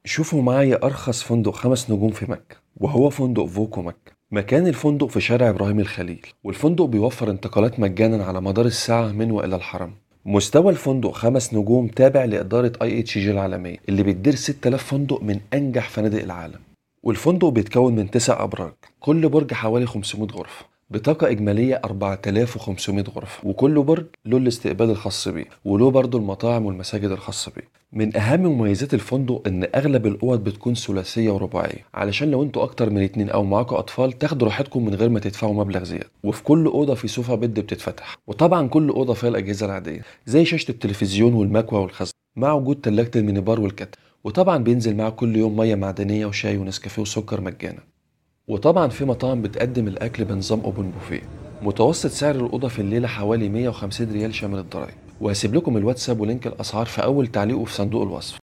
شوفوا معايا أرخص فندق خمس نجوم في مكة وهو فندق فوكو مكة مكان الفندق في شارع إبراهيم الخليل والفندق بيوفر انتقالات مجانا على مدار الساعة من وإلى الحرم مستوى الفندق خمس نجوم تابع لإدارة اي اتش جي العالمية اللي بتدير 6000 فندق من أنجح فنادق العالم والفندق بيتكون من تسع أبراج كل برج حوالي 500 غرفة بطاقة إجمالية 4500 غرفة وكل برج له الاستقبال الخاص بيه وله برضه المطاعم والمساجد الخاصة بيه من أهم مميزات الفندق إن أغلب الأوض بتكون ثلاثية ورباعية علشان لو أنتوا أكتر من اتنين أو معاكوا أطفال تاخدوا راحتكم من غير ما تدفعوا مبلغ زيادة وفي كل أوضة في سوفا بيد بتتفتح وطبعا كل أوضة فيها الأجهزة العادية زي شاشة التلفزيون والمكوى والخزن مع وجود تلاجة الميني بار والكتل وطبعا بينزل معاه كل يوم مية معدنية وشاي ونسكافيه وسكر مجانا وطبعا في مطاعم بتقدم الأكل بنظام أوبن بوفيه متوسط سعر الأوضة في الليلة حوالي 150 ريال شامل الضرايب وهسيب لكم الواتساب ولينك الأسعار في أول تعليق وفي صندوق الوصف